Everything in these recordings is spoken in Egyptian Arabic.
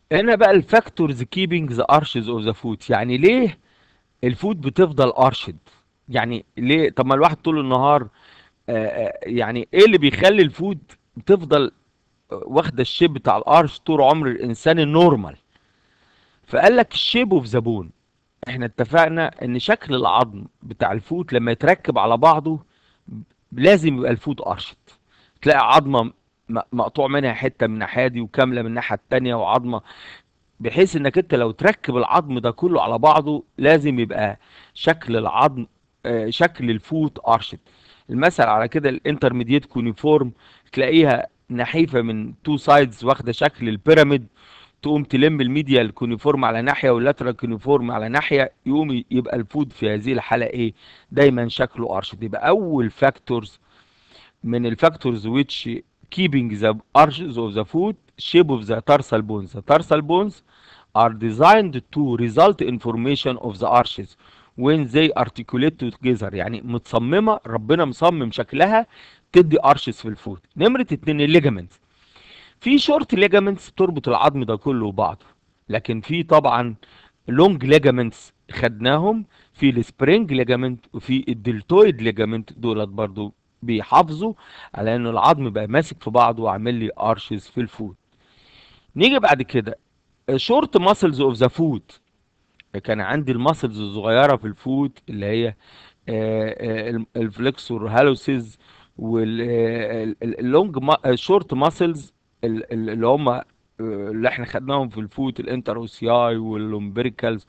هنا بقى الفاكتورز كيبنج ذا ارشز اوف ذا فود يعني ليه الفود بتفضل ارشد يعني ليه طب ما الواحد طول النهار آه، آه، يعني ايه اللي بيخلي الفود تفضل واخده الشيب بتاع الارش طول عمر الانسان النورمال فقال لك الشيب اوف ذا بون احنا اتفقنا ان شكل العظم بتاع الفوت لما يتركب على بعضه لازم يبقى الفوت ارشد تلاقي عظمه م- مقطوع منها حته من الناحيه دي وكامله من الناحيه التانيه وعظمه بحيث انك انت لو تركب العظم ده كله على بعضه لازم يبقى شكل العظم آه، شكل الفوت ارشد المثل على كده الانترميديت كونيفورم تلاقيها نحيفه من تو سايدز واخده شكل البيراميد تقوم تلم الميديا الكونيفورم على ناحيه واللاترال كونيفورم على ناحيه يقوم يبقى الفود في هذه الحاله ايه دايما شكله ارشد يبقى اول فاكتورز من الفاكتورز which keeping the arches of the foot shape of the tarsal bones the tarsal bones are designed to result in formation of the arches when they articulate together يعني متصممه ربنا مصمم شكلها تدي ارشز في الفوت نمره اتنين الليجامنتس في شورت ليجامنتس بتربط العظم ده كله ببعضه لكن في طبعا لونج ليجامنتس خدناهم في السبرينج ليجامنت وفي الدلتويد ليجامنت دولت برضو بيحافظوا على ان العظم بقى ماسك في بعضه وعامل لي ارشز في الفوت نيجي بعد كده شورت ماسلز اوف ذا فوت كان عندي الماسلز الصغيره في الفوت اللي هي الفلكسور هالوسيز واللونج شورت ماسلز اللي هم اللي احنا خدناهم في الفوت الانتروسياي واللومبريكالز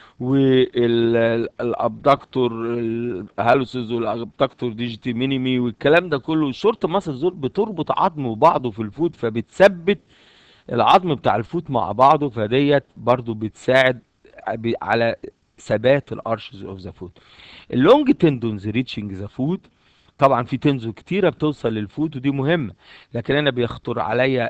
والابدكتور الهالوسيز والابدكتور ديجيتي مينيمي والكلام ده كله الشورت ماسلز دول بتربط عظم ببعضه في الفوت فبتثبت العظم بتاع الفوت مع بعضه فديت برضو بتساعد ب- على ثبات الارشز اوف ذا فوت اللونج تندونز ريتشنج ذا فوت طبعا في تندون كتيره بتوصل للفوت ودي مهمه لكن انا بيخطر عليا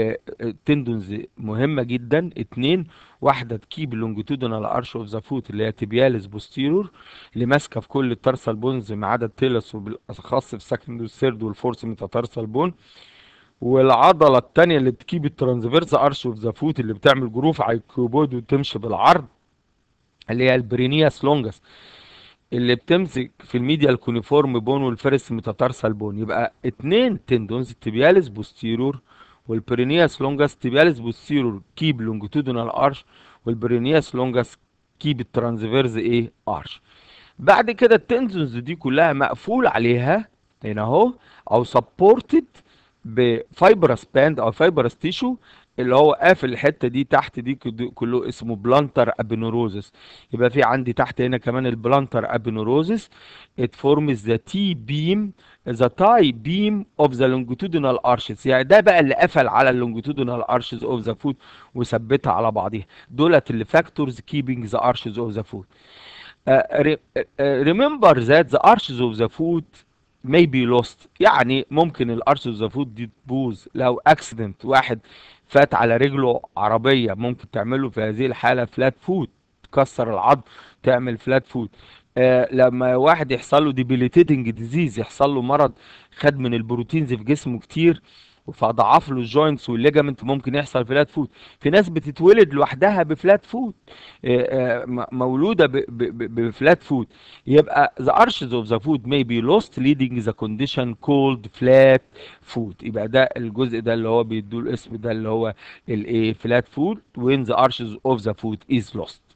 تندونز مهمه جدا اتنين واحده تكيب اللونجيتودينال ارش اوف ذا فوت اللي هي تيبياليس بوستيرور اللي ماسكه في كل الترسال بونز ما عدا التيلس وبالاخص في السكند والثيرد والفورث ميتاتارسال بون والعضله الثانيه اللي بتكيب الترانسفيرس ارش اوف ذا فوت اللي بتعمل جروف على الكيوبود وتمشي بالعرض اللي هي البرينياس لونجس اللي بتمسك في الميديا الكونيفورم بون والفيرست ميتاتارسال بون يبقى اتنين تندونز التبياليس بوستيرور والبرينياس لونجس تبياليس بوستيرور كيب لونجيتودينال ارش والبرينياس لونجس كيب الترانسفيرز ايه ارش بعد كده التندونز دي كلها مقفول عليها هنا اهو او سبورتد بفايبرس باند او فايبرس تيشو اللي هو قافل الحته دي تحت دي كد- كله اسمه بلانتر ابينوروزس يبقى في عندي تحت هنا كمان البلانتر ابينوروزس it forms the T beam the tie beam of the longitudinal arches يعني ده بقى اللي قفل على اللونجيتودينال arches of the foot وثبتها على بعضيها دولت اللي factors keeping the arches of the foot Uh, re- uh, remember that the arches of the foot may be lost يعني ممكن الارش اوف ذا فوت دي تبوظ لو اكسيدنت واحد فات على رجله عربيه ممكن تعمله في هذه الحاله فلات فوت تكسر العظم تعمل فلات فوت آه لما واحد يحصل له ديبيليتيتنج ديزيز يحصل له مرض خد من البروتينز في جسمه كتير فضعف له الجوينتس والليجامنت ممكن يحصل فلات فوت في ناس بتتولد لوحدها بفلات فوت آه، آه، م- مولوده ب- ب- ب- بفلات فوت يبقى the arches of the foot may be lost leading the condition called flat foot يبقى ده الجزء ده اللي هو بيدوا الاسم ده اللي هو الايه flat foot when the arches of the foot is lost